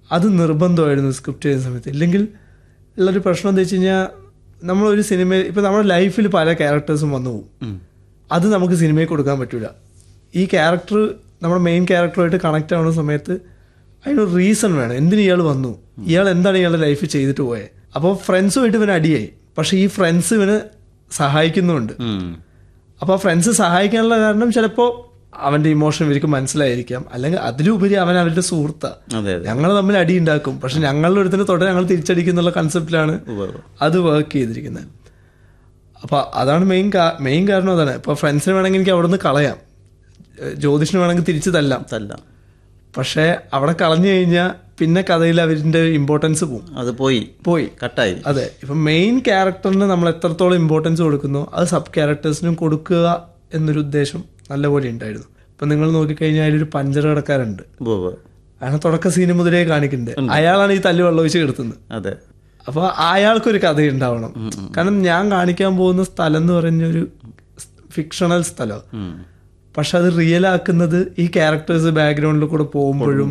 അത് നിർബന്ധമായിരുന്നു സ്ക്രിപ്റ്റ് ചെയ്യുന്ന സമയത്ത് ഇല്ലെങ്കിൽ ഉള്ളൊരു പ്രശ്നം എന്താ വെച്ച് കഴിഞ്ഞാൽ നമ്മളൊരു സിനിമ ഇപ്പം നമ്മുടെ ലൈഫിൽ പല ക്യാരക്ടേഴ്സും വന്നു പോകും ഉം. അത് നമുക്ക് സിനിമയിൽ കൊടുക്കാൻ പറ്റൂല ഈ ക്യാരക്ടർ നമ്മുടെ മെയിൻ ക്യാരക്ടറുമായിട്ട് കണക്ട് ആവുന്ന സമയത്ത് അതിനൊരു റീസൺ വേണം എന്തിന് ഇയാൾ വന്നു ഇയാൾ എന്താണ് ഇയാളുടെ ലൈഫിൽ ചെയ്തിട്ട് പോയത് അപ്പോൾ ഫ്രണ്ട്സുമായിട്ട് ഇവന് അടിയായി പക്ഷെ ഈ ഫ്രണ്ട്സ് ഇവന് സഹായിക്കുന്നുമുണ്ട് ഉം. അപ്പോൾ ഫ്രണ്ട്സ് സഹായിക്കാനുള്ള കാരണം ചിലപ്പോൾ അവന്റെ ഇമോഷൻ ഇവർക്ക് മനസ്സിലായിരിക്കാം അല്ലെങ്കിൽ അതിലുപരി അവൻ അവരുടെ സുഹൃത്താണ് അതെ അതെ ഞങ്ങൾ തമ്മിൽ അടി ഉണ്ടാക്കും പക്ഷെ ഞങ്ങളുടെ ഒരുത്തിന് തൊട്ട് ഞങ്ങൾ തിരിച്ചടിക്കുന്നുള്ള കൺസെപ്റ്റിലാണ് ഉവ്വ് ഉവ്വ്. അത് വർക്ക് ചെയ്തിരിക്കുന്നത് അപ്പൊ അതാണ് മെയിൻ മെയിൻ കാരണം അതാണ് ഇപ്പൊ ഫ്രണ്ട്സിന് വേണമെങ്കിൽ എനിക്ക് അവിടെ നിന്ന് കളയാം ഏഹ് ജ്യോതിഷിന് വേണമെങ്കിൽ തിരിച്ചു തല്ലാം തല്ലാം പക്ഷെ അവിടെ കളഞ്ഞു കഴിഞ്ഞാൽ പിന്നെ കഥയിൽ അവരിന്റെ ഇമ്പോർട്ടൻസ് പോകും അത് പോയി പോയി കട്ടായി അതെ ഇപ്പൊ മെയിൻ ക്യാരക്ടറിന് നമ്മൾ എത്രത്തോളം ഇമ്പോർട്ടൻസ് കൊടുക്കുന്നു അത് സബ് ക്യാരക്ടേഴ്സിനും കൊടുക്കുക എന്നൊരു ഉദ്ദേശം നല്ലപോലെ ഉണ്ടായിരുന്നു ഇപ്പൊ നിങ്ങൾ നോക്കിക്കഴിഞ്ഞാൽ അതിലൊരു പഞ്ചർ കടക്കാരുണ്ട് ഉവ്വ് ഉവ്വ്. അയാളെ തുടക്ക സീന് മുതലേ കാണിക്കുന്നുണ്ട് അയാളാണ് ഈ തല്ല് വെള്ളമൊഴിച്ച് കിടത്തുന്നത് അതെ അപ്പൊ അയാൾക്കൊരു കഥ ഉണ്ടാവണം കാരണം ഞാൻ കാണിക്കാൻ പോകുന്ന സ്ഥലം എന്ന് പറഞ്ഞൊരു ഫിക്ഷണൽ സ്ഥലം ഉം. പക്ഷെ അത് റിയൽ ആക്കുന്നത് ഈ ക്യാരക്ടേഴ്സ് ബാക്ക്ഗ്രൗണ്ടിൽ കൂടെ പോകുമ്പോഴും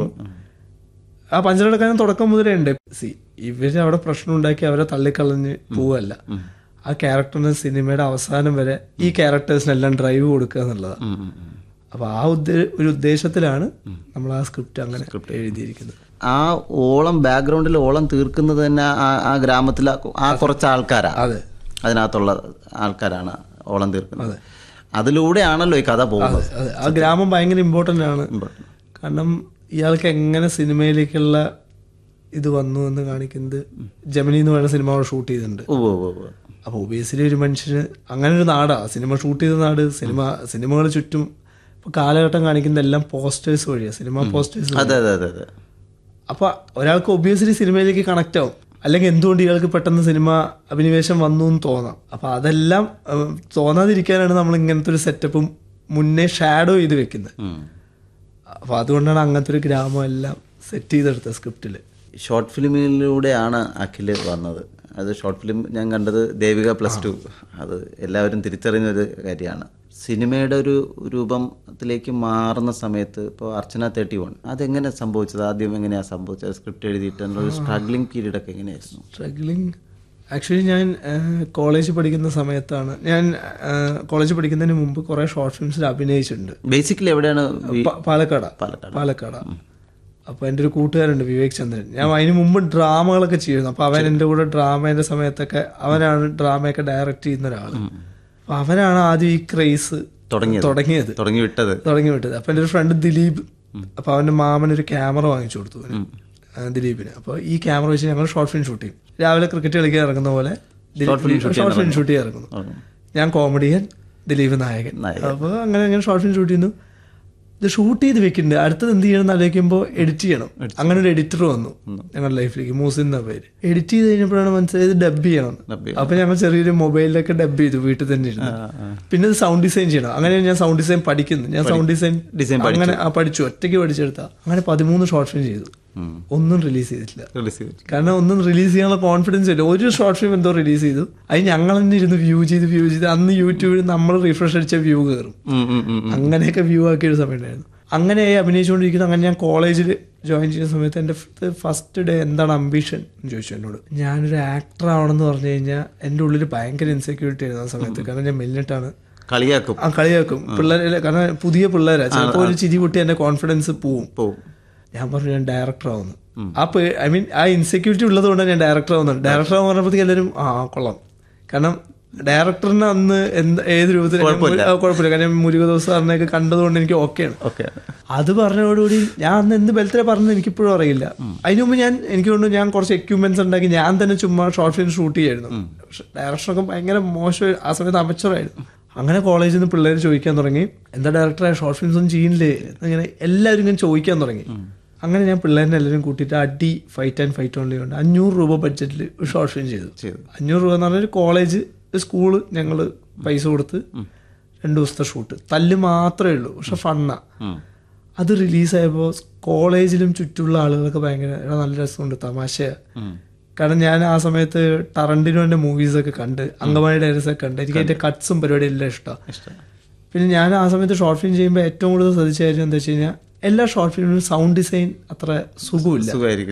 ആ പഞ്ചറടക്കാനും തുടക്കം മുതലേ ഉണ്ട് സി ഇവര് അവിടെ പ്രശ്നം ഉണ്ടാക്കി അവരെ തള്ളിക്കളഞ്ഞ് പോവല്ല ആ ക്യാരക്ടറിന് സിനിമയുടെ അവസാനം വരെ ഈ ക്യാരക്ടേഴ്സിനെല്ലാം ഡ്രൈവ് കൊടുക്കുക എന്നുള്ളതാണ് ഉം, ഉം, ഉം. അപ്പൊ ആ ഉദ്ദേ ഒരു ഉദ്ദേശത്തിലാണ് നമ്മൾ ആ സ്ക്രിപ്റ്റ് അങ്ങനെ എഴുതിയിരിക്കുന്നത് ആ ഓളം ബാക്ക്ഗ്രൗണ്ടിൽ ഓളം തീർക്കുന്നത് തന്നെ ആ ആ ഗ്രാമത്തിലെ ആ കുറച്ച് ആൾക്കാരാ അതെ അതിനകത്തുള്ള ആൾക്കാരാണ് ഓളം തീർക്കുന്നത് അതിലൂടെയാണല്ലോ ഈ കഥ പോകുന്നത് അതെ ആ ഗ്രാമം ഭയങ്കര ഇമ്പോർട്ടൻ്റ് ആണ് കാരണം ഇയാൾക്ക് എങ്ങനെ സിനിമയിലേക്കുള്ള ഇത് വന്നു എന്ന് കാണിക്കുന്നത് ജമിനി എന്ന് പറയുന്ന സിനിമ അവിടെ ഷൂട്ട് ചെയ്തിട്ടുണ്ട് ഉവ്വ് ഉവ്വ് ഉവ്വ്. അപ്പോൾ ഒബിയസ്ലി ഒരു മനുഷ്യന് അങ്ങനെ ഒരു നാടാ സിനിമ ഷൂട്ട് ചെയ്ത നാട് സിനിമ സിനിമകൾ ചുറ്റും ഇപ്പൊ കാലഘട്ടം കാണിക്കുന്ന എല്ലാം പോസ്റ്റേഴ്സ് വഴിയാണ് സിനിമ പോസ്റ്റേഴ്സ് അതെ അതെ അതെ അതെ അപ്പൊ ഒരാൾക്ക് ഒബിയസ്ലി സിനിമയിലേക്ക് കണക്ട് ആവും അല്ലെങ്കിൽ എന്തുകൊണ്ട് ഇയാൾക്ക് പെട്ടെന്ന് സിനിമ അഭിനിവേശം വന്നു എന്ന് തോന്നാം അപ്പൊ അതെല്ലാം ഉം, തോന്നാതിരിക്കാനാണ് നമ്മൾ ഇങ്ങനത്തെ ഒരു സെറ്റപ്പും മുന്നേ ഷാഡോ ചെയ്ത് വെക്കുന്നത് ഉം. അപ്പൊ അതുകൊണ്ടാണ് അങ്ങനത്തെ ഒരു ഗ്രാമം എല്ലാം സെറ്റ് ചെയ്തെടുത്തത് സ്ക്രിപ്റ്റിൽ ഷോർട്ട് ഫിലിമിലൂടെയാണ് അഖില് വന്നത് അത് ഷോർട്ട് ഫിലിം ഞാൻ കണ്ടത് ദേവിക പ്ലസ് ടു അത് എല്ലാവരും തിരിച്ചറിഞ്ഞ ഒരു കാര്യമാണ് സിനിമയുടെ ഒരു രൂപത്തിലേക്ക് മാറുന്ന സമയത്ത് ഇപ്പോൾ അർച്ചന തേർട്ടി വൺ അതെങ്ങനെ സംഭവിച്ചത് ആദ്യം എങ്ങനെയാണ് സംഭവിച്ചത് സ്ക്രിപ്റ്റ് എഴുതിയിട്ടുള്ള ഒരു സ്ട്രഗ്ലിംഗ് പീരീഡ് ഒക്കെ എങ്ങനെയായിരുന്നു സ്ട്രഗ്ലിംഗ് ആക്ച്വലി ഞാൻ കോളേജ് പഠിക്കുന്ന സമയത്താണ് ഞാൻ കോളേജ് പഠിക്കുന്നതിന് മുമ്പ് കുറെ ഷോർട്ട് ഫിലിംസിൽ അഭിനയിച്ചിട്ടുണ്ട് ബേസിക്കലി എവിടെയാണ് വി- പ- പാലക്കാട് പാലക്കാട് പാലക്കാട് അപ്പൊ എൻ്റെ ഒരു കൂട്ടുകാരുണ്ട് വിവേക് ചന്ദ്രൻ ഞാൻ അതിന് മുമ്പ് ഡ്രാമകളൊക്കെ ചെയ്യുന്നു അപ്പൊ അവൻ എൻ്റെ കൂടെ ഡ്രാമേന്റെ സമയത്തൊക്കെ അവനാണ് ഡ്രാമയൊക്കെ ഡയറക്റ്റ് ചെയ്യുന്ന ഒരാള് അപ്പൊ അവനാണ് ആദ്യം ഈ ക്രേസ് തുടങ്ങിയത് തുടങ്ങിയത് തുടങ്ങി വിട്ടത് തുടങ്ങി വിട്ടത് അപ്പൊ എൻ്റെ ഒരു ഫ്രണ്ട് ദിലീപ് അപ്പൊ അവന്റെ മാമൻ ഒരു ക്യാമറ വാങ്ങിച്ചു കൊടുത്തു അവന്. ആ, ദിലീപിന് അപ്പൊ ഈ ക്യാമറ വെച്ച് ഞങ്ങൾ ഷോർട്ട് ഫിലിം ഷൂട്ട് ചെയ്യും രാവിലെ ക്രിക്കറ്റ് കളിക്കാൻ ഇറങ്ങുന്ന പോലെ ഷോർട്ട് ഫിലിം ഷൂട്ട് ചെയ്യാൻ ഇറങ്ങുന്നു ഞാൻ കോമഡിയൻ ദിലീപ് നായകൻ അപ്പൊ അങ്ങനെ അങ്ങനെ ഷോർട്ട് ഫിലിം ഷൂട്ട് ചെയ്യുന്നു ഇത് ഷൂട്ട് ചെയ്ത് വെക്കുന്നുണ്ട് അടുത്തത് എന്ത് ചെയ്യണം എന്ന് ആലോചിക്കുമ്പോൾ എഡിറ്റ് ചെയ്യണം അങ്ങനെ ഒരു എഡിറ്റർ വന്നു ഞങ്ങളുടെ ലൈഫിലേക്ക് മൂസിൻ എന്ന പേര് എഡിറ്റ് ചെയ്ത് കഴിഞ്ഞപ്പോഴാണ് മനസ്സിലായത് ഡബ് ചെയ്യണം Dub അപ്പൊ ഞങ്ങൾ ചെറിയൊരു മൊബൈലിലൊക്കെ ഡബ് ചെയ്തു വീട്ടിൽ തന്നെ ഇരുന്ന് പിന്നെ ഇത് സൗണ്ട് ഡിസൈൻ ചെയ്യണം അങ്ങനെ ഞാൻ സൗണ്ട് ഡിസൈൻ പഠിക്കുന്നു ഞാൻ സൗണ്ട് ഡിസൈൻ ഡിസൈൻ അങ്ങനെ ആ പഠിച്ചു ഒറ്റയ്ക്ക് പഠിച്ചെടുത്ത അങ്ങനെ പതിമൂന്ന് ഷോർട്ട് ഫിലിം ചെയ്തു ഒന്നും റിലീസ് ചെയ്തിട്ടില്ല റിലീസ് ചെയ്തു കാരണം ഒന്നും റിലീസ് ചെയ്യാനുള്ള കോൺഫിഡൻസ് ഇല്ല ഒരു ഷോർട്ട് ഫിലിം എന്തോ റിലീസ് ചെയ്തു അത് ഞങ്ങൾ തന്നെ ഇരുന്ന് വ്യൂ ചെയ്ത് വ്യൂ ചെയ്ത് അന്ന് യൂട്യൂബിൽ നമ്മൾ റിഫ്രഷ് അടിച്ച വ്യൂ കയറും ഉം, ഉം, ഉം, ഉം. അങ്ങനെയൊക്കെ വ്യൂ ആക്കിയ ഒരു സമയം ഉണ്ടായിരുന്നു അങ്ങനെ അഭിനയിച്ചുകൊണ്ടിരിക്കുന്നു അങ്ങനെ ഞാൻ കോളേജിൽ ജോയിൻ ചെയ്യുന്ന സമയത്ത് എൻ്റെ ഫസ്റ്റ് ഡേ എന്താണ് അംബിഷൻ എന്ന് ചോദിച്ചു എന്നോട് ഞാനൊരു ആക്ടർ ആവണമെന്ന് പറഞ്ഞു കഴിഞ്ഞാൽ എൻ്റെ ഉള്ളിൽ ഭയങ്കര ഇൻസെക്യൂരിറ്റി ആയിരുന്നു ആ സമയത്ത് കാരണം ഞാൻ മെല്ലിട്ടാണ് കളിയാക്കും ആ കളിയാക്കും പിള്ളേരെ കാരണം പുതിയ പിള്ളേരാ ചിലപ്പോൾ ഒരു ചിരി പൊട്ടി എൻ്റെ കോൺഫിഡൻസ് പോവും പോവും ഞാൻ പറഞ്ഞു ഞാൻ ഡയറക്ടർ ആവുന്നു ആ ഐ മീൻ ആ ഇൻസെക്യൂരിറ്റി ഉള്ളത് കൊണ്ടാണ് ഞാൻ ഡയറക്ടർ ആവുന്നത് ഡയറക്ടർ ആവാൻ പറഞ്ഞപ്പോഴത്തേക്ക് എല്ലാവരും ആ കൊള്ളാം കാരണം ഡയറക്ടറിന് അന്ന് എന്ത് ഏത് രൂപത്തിൽ കുഴപ്പമില്ല കാരണം മുരുകദോസ് സാറിനെയൊക്കെ കണ്ടതുകൊണ്ട് എനിക്ക് ഓക്കെയാണ് ഓക്കെ അത് പറഞ്ഞതോടുകൂടി ഞാൻ അന്ന് എന്ത് ബലത്തിലാണ് പറഞ്ഞത് എനിക്കിപ്പോഴും അറിയില്ല അതിനു മുമ്പ് ഞാൻ എനിക്ക് തോന്നുന്നു ഞാൻ കുറച്ച് എക്യുപ്മെന്റ്സ് ഉണ്ടാക്കി ഞാൻ തന്നെ ചുമ്മാ ഷോർട്ട് ഫിലിം ഷൂട്ട് ചെയ്യായിരുന്നു പക്ഷെ ഡയറക്ഷനൊക്കെ ഭയങ്കര മോശം ആ സമയത്ത് അമച്ചറായിരുന്നു അങ്ങനെ കോളേജിൽ നിന്ന് പിള്ളേർ ചോദിക്കാൻ തുടങ്ങി എന്താ ഡയറക്ടറെ ഷോർട്ട് ഫിലിംസ് ഒന്നും ചെയ്യില്ലേ അങ്ങനെ എല്ലാവരും ഇങ്ങനെ ചോദിക്കാൻ തുടങ്ങി അങ്ങനെ ഞാൻ പിള്ളേരെ എല്ലാവരും കൂട്ടിയിട്ട് അടി ഫൈറ്റ് ആൻഡ് ഫൈറ്റ് ഓൺലി ഉണ്ട് അഞ്ഞൂറ് രൂപ ബഡ്ജറ്റിൽ ഒരു ഷോർട്ട് ഫിലിം ചെയ്തു ചെയ്തു. അഞ്ഞൂറ് രൂപ എന്ന് പറഞ്ഞാൽ ഒരു കോളേജ് ഒരു സ്കൂള് ഞങ്ങൾ പൈസ കൊടുത്ത് രണ്ടു ദിവസത്തെ ഷൂട്ട് തല്ല് മാത്രമേ ഉള്ളൂ പക്ഷെ ഫണ്ണ ഉം. അത് റിലീസായപ്പോൾ കോളേജിലും ചുറ്റുമുള്ള ആളുകളൊക്കെ ഭയങ്കര "എടാ, നല്ല രസമുണ്ട് തമാശ കാരണം ഞാൻ ആ സമയത്ത് ടറന്റിനോന്റെ മൂവീസ് ഒക്കെ കണ്ട് അങ്കമാലി ഡയറീസ് ഒക്കെ കണ്ട് എനിക്ക് അതിന്റെ കട്ട്സും പരിപാടി എല്ലാം ഇഷ്ടമാണ് ഇഷ്ടം പിന്നെ ഞാൻ ആ സമയത്ത് ഷോർട്ട് ഫിലിം ചെയ്യുമ്പോൾ ഏറ്റവും കൂടുതൽ ശ്രദ്ധിച്ച കാര്യം എന്താ വെച്ച് കഴിഞ്ഞാൽ എല്ലാ ഷോർട്ട് ഫിലിമിലും സൗണ്ട് ഡിസൈൻ അത്ര സുഖമില്ല സുഖമായിരിക്കും